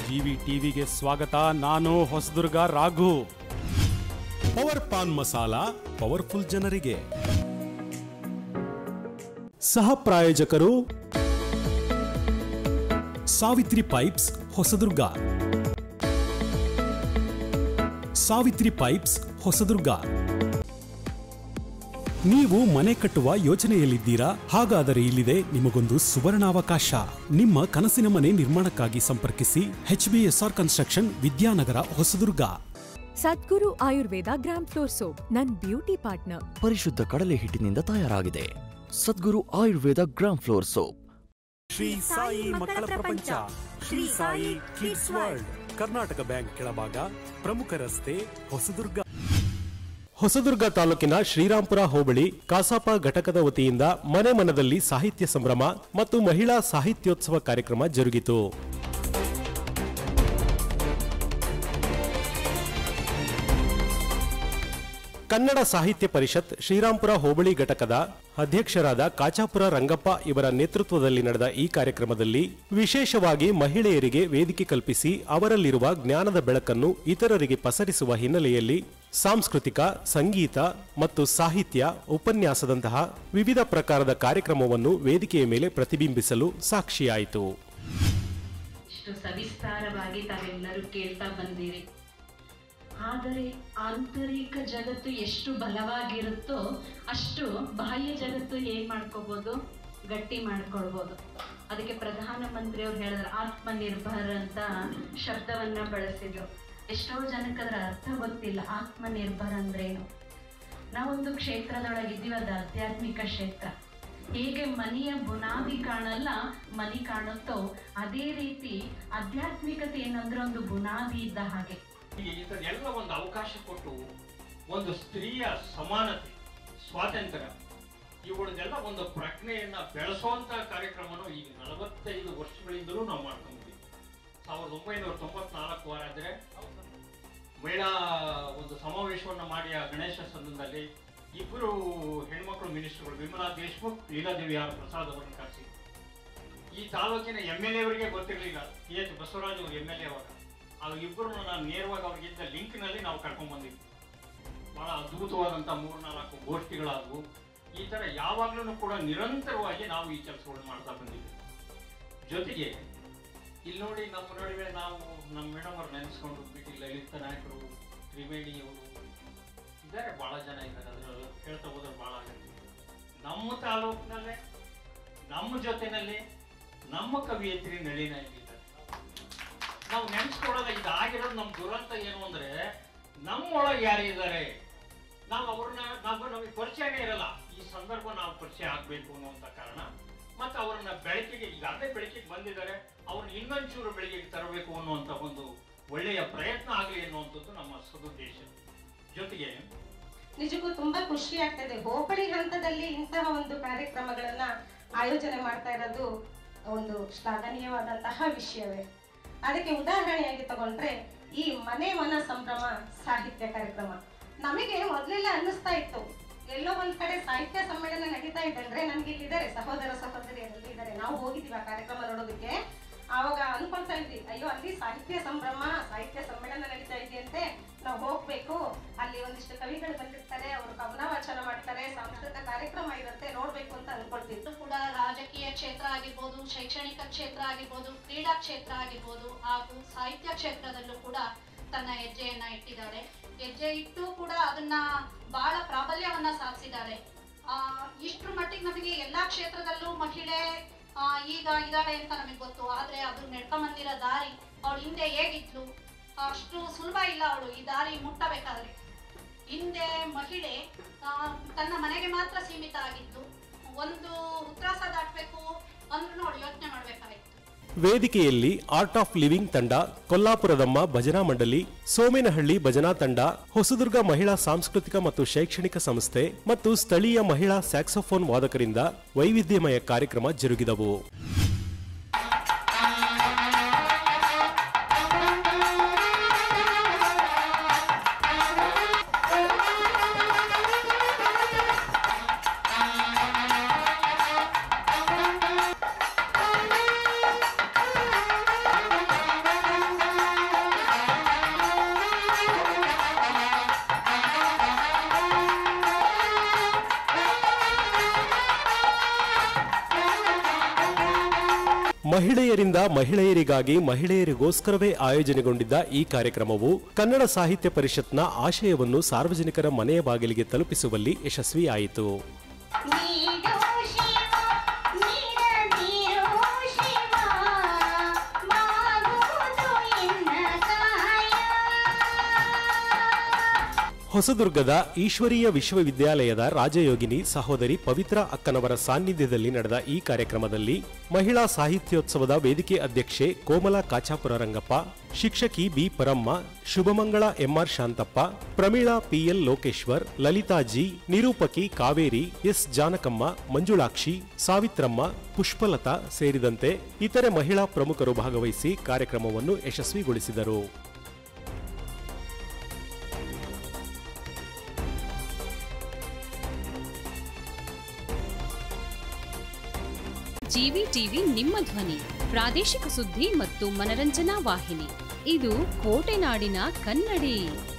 GV ಟಿವಿಗೆ ಸ್ವಾಗತ ನಾನು ಹೊಸದುರ್ಗ ರಾಘು ಪವರ್ ಪಾನ್ ಮಸಾಲ ಪವರ್ಫುಲ್ ಜನರಿಗೆ ಸಹ ಪ್ರಾಯೋಜಕರು ಸಾವಿತ್ರಿ ಪೈಪ್ಸ್ ಹೊಸದುರ್ಗ ಸಾವಿತ್ರಿ ಪೈಪ್ಸ್ ಹೊಸದುರ್ಗ ನೀವು ಮನೆ ಕಟ್ಟುವ ಯೋಚನೆಯಲ್ಲಿದ್ದೀರಾ ಹಾಗಾದರೆ ಇಲ್ಲಿದೆ ನಿಮಗೊಂದು ಸುವರ್ಣಾವಕಾಶ ನಿಮ್ಮ ಕನಸಿನ ಮನೆ ನಿರ್ಮಾಣಕ್ಕಾಗಿ ಸಂಪರ್ಕಿಸಿ H B S R construction Vidyanagar Hosadurga Sadguru Ayurveda gram flour soap ನನ್ ಬ್ಯೂಟಿ ಪಾರ್ಟ್ನರ್ ಪರಿಶುದ್ಧ ಕಡಲೆ ಹಿಟ್ಟಿನಿಂದ ತಯಾರಾಗಿದೆ ಸದ್ಗುರು ಆಯುರ್ವೇದ ಗ್ರಾಮ್ ಫ್ಲೋರ್ ಸೋಪ್ ಶ್ರೀ ಸಾಯಿ ಮಕ್ಕಳ ಪ್ರಪಂಚ Shri Sai kids world Karnataka bank ಕೆಳಭಾಗ ಪ್ರಮುಖ ರಸ್ತೆ ಹೊಸದುರ್ಗ ಹೊಸದುರ್ಗ ತಾಲೂಕಿನ ಶ್ರೀರಾಂಪುರ ಹೋಬಳಿ ಕಾಸಾಪ ಘಟಕದ ವತಿಯಿಂದ ಮನೆ ಮನದಲ್ಲಿ ಸಾಹಿತ್ಯ ಸಂಭ್ರಮ ಮತ್ತು ಮಹಿಳಾ ಸಾಹಿತ್ಯೋತ್ಸವ ಕಾರ್ಯಕ್ರಮ ಜರುಗಿತು ಕನ್ನಡ ಸಾಹಿತ್ಯ ಪರಿಷತ್ ಶ್ರೀರಾಂಪುರ ಹೋಬಳಿ ಘಟಕದ ಅಧ್ಯಕ್ಷರಾದ ಕಾಚಾಪುರ ರಂಗಪ್ಪ ಇವರ ನೇತೃತ್ವದಲ್ಲಿ ನಡೆದ ಈ ಕಾರ್ಯಕ್ರಮದಲ್ಲಿ ವಿಶೇಷವಾಗಿ ಮಹಿಳೆಯರಿಗೆ ವೇದಿಕೆ ಕಲ್ಪಿಸಿ ಅವರಲ್ಲಿರುವ ಜ್ಞಾನದ ಬೆಳಕನ್ನು ಇತರರಿಗೆ ಪಸರಿಸುವ ಹಿನ್ನೆಲೆಯಲ್ಲಿ ಸಾಂಸ್ಕೃತಿಕ ಸಂಗೀತ ಮತ್ತು ಸಾಹಿತ್ಯ ಉಪನ್ಯಾಸದಂತಹ ವಿವಿಧ ಪ್ರಕಾರದ ಕಾರ್ಯಕ್ರಮವನ್ನು ವೇದಿಕೆಯ ಮೇಲೆ ಪ್ರತಿಬಿಂಬಿಸಲು ಸಾಕ್ಷಿಯಾಯಿತು ಇಷ್ಟು ಸವಿಸ್ತಾರವಾಗಿ ತಾವೆಲ್ಲರೂ ಕೇಳ್ತಾ ಬಂದಿರಿ ಆದರೆ ಆಂತರಿಕ ಜಗತ್ತು ಎಷ್ಟು ಬಲವಾಗಿರುತ್ತೋ ಅಷ್ಟು ಬಾಹ್ಯ ಜಗತ್ತು ಏನ್ ಮಾಡ್ಕೋಬಹುದು ಗಟ್ಟಿ ಮಾಡ್ಕೊಳ್ಬೋದು ಅದಕ್ಕೆ ಪ್ರಧಾನಮಂತ್ರಿ ಅವ್ರು ಹೇಳಿದ್ರು ಆತ್ಮನಿರ್ಭರ್ ಅಂತ ಶಬ್ದವನ್ನ ಬಳಸಿದ್ರು ಎಷ್ಟೋ ಜನಕ್ಕೆ ಅದರ ಅರ್ಥ ಗೊತ್ತಿಲ್ಲ ಆತ್ಮನಿರ್ಭರ್ ಅಂದ್ರೇನು ನಾವೊಂದು ಕ್ಷೇತ್ರದೊಳಗಿದ್ದೀವಿ ಅದು ಆಧ್ಯಾತ್ಮಿಕ ಕ್ಷೇತ್ರ ಹೇಗೆ ಮನೆಯ ಬುನಾದಿ ಕಾಣಲ್ಲ ಮನಿ ಕಾಣುತ್ತೋ ಅದೇ ರೀತಿ ಆಧ್ಯಾತ್ಮಿಕತೆ ಏನಂದ್ರೆ ಒಂದು ಬುನಾದಿ ಇದ್ದ ಹಾಗೆ ಹೀಗೆ ಇದನ್ನೆಲ್ಲ ಒಂದು ಅವಕಾಶ ಕೊಟ್ಟು ಒಂದು ಸ್ತ್ರೀಯ ಸಮಾನತೆ ಸ್ವಾತಂತ್ರ್ಯ ಇವುಗಳನ್ನೆಲ್ಲ ಒಂದು ಪ್ರಜ್ಞೆಯನ್ನ ಬೆಳೆಸುವಂತ ಕಾರ್ಯಕ್ರಮನು ಈಗ ನಲವತ್ತೈದು ವರ್ಷಗಳಿಂದಲೂ ನಾವು ಮಾಡ್ಕೊಂಡಿದ್ದೀವಿ ಸಾವಿರದ ಒಂಬೈನೂರ ತೊಂಬತ್ನಾಲ್ಕು ಆದ್ರೆ ಮಹಿಳಾ ಒಂದು ಸಮಾವೇಶವನ್ನ ಮಾಡಿ ಆ ಗಣೇಶ ಸದನದಲ್ಲಿ ಇಬ್ಬರು ಹೆಣ್ಮಕ್ಳು ಮಿನಿಸ್ಟರ್ಗಳು ವಿಮಲಾ ದೇಶ್ಮುಖ್ ಲೀಲಾದೇವಿ ಆರ್ ಪ್ರಸಾದ್ ಅವರನ್ನು ಕರೆಸಿ ಈ ತಾಲೂಕಿನ ಎಮ್ ಎಲ್ ಎವರಿಗೆ ಗೊತ್ತಿರಲಿಲ್ಲ ಟಿ ಎಚ್ ಬಸವರಾಜ್ ಅವರು ಎಮ್ ಎಲ್ ಎ ಅವಾಗ ಆ ಇಬ್ಬರು ನಾನು ನೇರವಾಗಿ ಅವ್ರಿಗಿದ್ದ ಲಿಂಕ್ನಲ್ಲಿ ನಾವು ಕರ್ಕೊಂಡ್ ಬಂದಿದ್ವಿ ಬಹಳ ಅದ್ಭುತವಾದಂಥ ಮೂರ್ನಾಲ್ಕು ಗೋಷ್ಠಿಗಳಾದವು ಈ ತರ ಯಾವಾಗ್ಲೂ ಕೂಡ ನಿರಂತರವಾಗಿ ನಾವು ಈ ಕೆಲಸಗಳನ್ನು ಮಾಡ್ತಾ ಬಂದಿದ್ವಿ ಜೊತೆಗೆ ಇಲ್ಲಿ ನೋಡಿ ನಮ್ಮ ನಡುವೆ ನಾವು ನಮ್ಮ ಮೇಡಮ್ ಅವ್ರು ನೆನೆಸ್ಕೊಂಡು ಬಿ ಟಿ ಲಲಿತ ನಾಯಕರು ತ್ರಿವೇಣಿ ಅವರು ಇದ್ದಾರೆ ಬಹಳ ಜನ ಇದ್ದಾರೆ ಅದರಲ್ಲಿ ಹೇಳ್ತಾ ಹೋದ್ರೆ ಬಹಳ ಆಗುತ್ತೆ ನಮ್ಮ ತಾಲೂಕಿನಲ್ಲೇ ನಮ್ಮ ಜೊತೆನಲ್ಲಿ ನಮ್ಮ ಕವಿಯತ್ರಿ ನಳಿನ ಇಲ್ಲಿದ್ದಾರೆ ನಾವು ನೆನೆಸ್ಕೊಳ್ಳೋದ ಇದಾಗಿರೋದು ನಮ್ಮ ದುರಂತ ಏನು ಅಂದ್ರೆ ನಮ್ಮೊಳಗೆ ಯಾರಿದ್ದಾರೆ ನಾವು ಅವ್ರನ್ನ ನಾವು ನಮಗೆ ಪರಿಚಯನೇ ಇರಲ್ಲ ಈ ಸಂದರ್ಭ ನಾವು ಪರಿಚಯ ಆಗ್ಬೇಕು ಅನ್ನುವಂತ ಕಾರಣ ಮತ್ತೆ ಅವರನ್ನ ಬೆಳಕಿಗೆ ಈಗಾಗಲೇ ಬೆಳಕಿಗೆ ಬಂದಿದ್ದಾರೆ ಅವ್ರನ್ನ ಇನ್ನೊಂಚೂರು ಬೆಳಕಿಗೆ ತರಬೇಕು ಅನ್ನುವಂತ ಒಂದು ಒಳ್ಳೆಯ ಪ್ರಯತ್ನ ಆಗಲಿ ಅನ್ನುವಂಥದ್ದು ನಮ್ಮ ಸದುದ್ದೇಶ ಜೊತೆಗೆ ನಿಜಕ್ಕೂ ತುಂಬಾ ಖುಷಿ ಆಗ್ತದೆ ಹೋಬಳಿ ಹಂತದಲ್ಲಿ ಇಂತಹ ಒಂದು ಕಾರ್ಯಕ್ರಮಗಳನ್ನ ಆಯೋಜನೆ ಮಾಡ್ತಾ ಇರೋದು ಒಂದು ಶ್ಲಾಘನೀಯವಾದಂತಹ ವಿಷಯವೇ ಅದಕ್ಕೆ ಉದಾಹರಣೆಯಾಗಿ ತಗೊಂಡ್ರೆ ಈ ಮನೆ ಮನ ಸಂಭ್ರಮ ಸಾಹಿತ್ಯ ಕಾರ್ಯಕ್ರಮ ನಮಗೆ ಮೊದಲೆಲ್ಲ ಅನ್ನಿಸ್ತಾ ಇತ್ತು ಎಲ್ಲೋ ಒಂದ್ ಕಡೆ ಸಾಹಿತ್ಯ ಸಮ್ಮೇಳನ ನಡೀತಾ ಇದೆ ಅಂದ್ರೆ ನಮ್ಗೆ ಇಲ್ಲಿದ್ದಾರೆ ಸಹೋದರ ಸಹೋದರಿಯರೆಲ್ಲ ಇದ್ದಾರೆ ನಾವು ಹೋಗಿದ್ದೀವಿ ಆ ಕಾರ್ಯಕ್ರಮ ನೋಡೋದಕ್ಕೆ ಆವಾಗ ಅನ್ಕೊಳ್ತಾ ಇದ್ವಿ ಅಯ್ಯೋ ಅಲ್ಲಿ ಸಾಹಿತ್ಯ ಸಂಭ್ರಮ ಸಾಹಿತ್ಯ ಸಮ್ಮೇಳನ ನಡೀತಾ ಇದೆಯಂತೆ ನಾವು ಹೋಗ್ಬೇಕು ಅಲ್ಲಿ ಒಂದಿಷ್ಟು ಕವಿಗಳು ಬಂದಿರ್ತಾರೆ ಅವರು ಕವನ ವಾಚನ ಮಾಡ್ತಾರೆ ಸಾಂಸ್ಕೃತಿಕ ಕಾರ್ಯಕ್ರಮ ಇರುತ್ತೆ ನೋಡ್ಬೇಕು ಅಂತ ಅನ್ಕೊಳ್ತಿದ್ವಿ ಇದು ಕೂಡ ರಾಜಕೀಯ ಕ್ಷೇತ್ರ ಆಗಿರ್ಬೋದು ಶೈಕ್ಷಣಿಕ ಕ್ಷೇತ್ರ ಆಗಿರ್ಬೋದು ಕ್ರೀಡಾ ಕ್ಷೇತ್ರ ಆಗಿರ್ಬೋದು ಹಾಗೂ ಸಾಹಿತ್ಯ ಕ್ಷೇತ್ರದಲ್ಲೂ ಕೂಡ ತನ್ನ ಹೆಜ್ಜೆಯನ್ನ ಇಟ್ಟಿದ್ದಾಳೆ ಹೆಜ್ಜೆ ಇಟ್ಟು ಕೂಡ ಅದನ್ನ ಬಹಳ ಪ್ರಾಬಲ್ಯವನ್ನ ಸಾಧಿಸಿದ್ದಾಳೆ ಆ ಇಷ್ಟ್ರ ಮಟ್ಟಿಗೆ ನಮಗೆ ಎಲ್ಲಾ ಕ್ಷೇತ್ರದಲ್ಲೂ ಮಹಿಳೆ ಆ, ಈಗ ಇದ್ದಾಳೆ ಅಂತ ನಮಗೆ ಗೊತ್ತು ಆದ್ರೆ ಅದು ನಡ್ಕೊಂಬಂದಿರೋ ದಾರಿ ಅವಳು ಹಿಂದೆ ಹೇಗಿದ್ಲು ಅಷ್ಟು ಸುಲಭ ಇಲ್ಲ ಅವಳು ಈ ದಾರಿ ಮುಟ್ಟಬೇಕಾದ್ರೆ ಹಿಂದೆ ಮಹಿಳೆ ಆ, ತನ್ನ ಮನೆಗೆ ಮಾತ್ರ ಸೀಮಿತ ಆಗಿದ್ದು ಒಂದು ಉತ್ರಾಸ ದಾಟಬೇಕು ಅಂದ್ರೂ ನೋಡಿ ಯೋಚನೆ ಮಾಡ್ಬೇಕಾಗಿತ್ತು ವೇದಿಕೆಯಲ್ಲಿ ಆರ್ಟ್ ಆಫ್ ಲಿವಿಂಗ್ ತಂಡ ಕೊಲ್ಲಾಪುರದಮ್ಮ ಭಜನಾ ಮಂಡಳಿ ಸೋಮೇನಹಳ್ಳಿ ಭಜನಾ ತಂಡ ಹೊಸದುರ್ಗ ಮಹಿಳಾ ಸಾಂಸ್ಕೃತಿಕ ಮತ್ತು ಶೈಕ್ಷಣಿಕ ಸಂಸ್ಥೆ ಮತ್ತು ಸ್ಥಳೀಯ ಮಹಿಳಾ ಸ್ಯಾಕ್ಸೋಫೋನ್ ವಾದಕರಿಂದ ವೈವಿಧ್ಯಮಯ ಕಾರ್ಯಕ್ರಮ ಜರುಗಿದವು ಆ ಮಹಿಳೆಯರಿಂದ ಮಹಿಳೆಯರಿಗಾಗಿ ಮಹಿಳೆಯರಿಗೋಸ್ಕರವೇ ಆಯೋಜನೆಗೊಂಡಿದ್ದ ಈ ಕಾರ್ಯಕ್ರಮವು ಕನ್ನಡ ಸಾಹಿತ್ಯ ಪರಿಷತ್ನ ಆಶಯವನ್ನು ಸಾರ್ವಜನಿಕರ ಮನೆಯ ಬಾಗಿಲಿಗೆ ತಲುಪಿಸುವಲ್ಲಿ ಯಶಸ್ವಿಯಾಯಿತು ಹೊಸದುರ್ಗದ ಈಶ್ವರೀಯ ವಿಶ್ವವಿದ್ಯಾಲಯದ ರಾಜಯೋಗಿನಿ ಸಹೋದರಿ ಪವಿತ್ರ ಅಕ್ಕನವರ ಸಾನ್ನಿಧ್ಯದಲ್ಲಿ ನಡೆದ ಈ ಕಾರ್ಯಕ್ರಮದಲ್ಲಿ ಮಹಿಳಾ ಸಾಹಿತ್ಯೋತ್ಸವದ ವೇದಿಕೆ ಅಧ್ಯಕ್ಷೆ ಕೋಮಲಾ ಕಾಚಾಪುರ ರಂಗಪ್ಪ ಶಿಕ್ಷಕಿ B Paramma Shubhamangala MR Shantappa Pramila PL Lokeshwar Lalitha G ನಿರೂಪಕಿ ಕಾವೇರಿ ಎಸ್ ಜಾನಕಮ್ಮ ಮಂಜುಳಾಕ್ಷಿ ಸಾವಿತ್ರಮ್ಮ ಪುಷ್ಪಲತಾ ಸೇರಿದಂತೆ ಇತರೆ ಮಹಿಳಾ ಪ್ರಮುಖರು ಭಾಗವಹಿಸಿ ಕಾರ್ಯಕ್ರಮವನ್ನು ಯಶಸ್ವಿಗೊಳಿಸಿದರು ಜಿವಿ ಟಿವಿ ನಿಮ್ಮ ಧ್ವನಿ ಪ್ರಾದೇಶಿಕ ಸುದ್ದಿ ಮತ್ತು ಮನರಂಜನಾ ವಾಹಿನಿ ಇದು ಕೋಟೆನಾಡಿನ ಕನ್ನಡಿ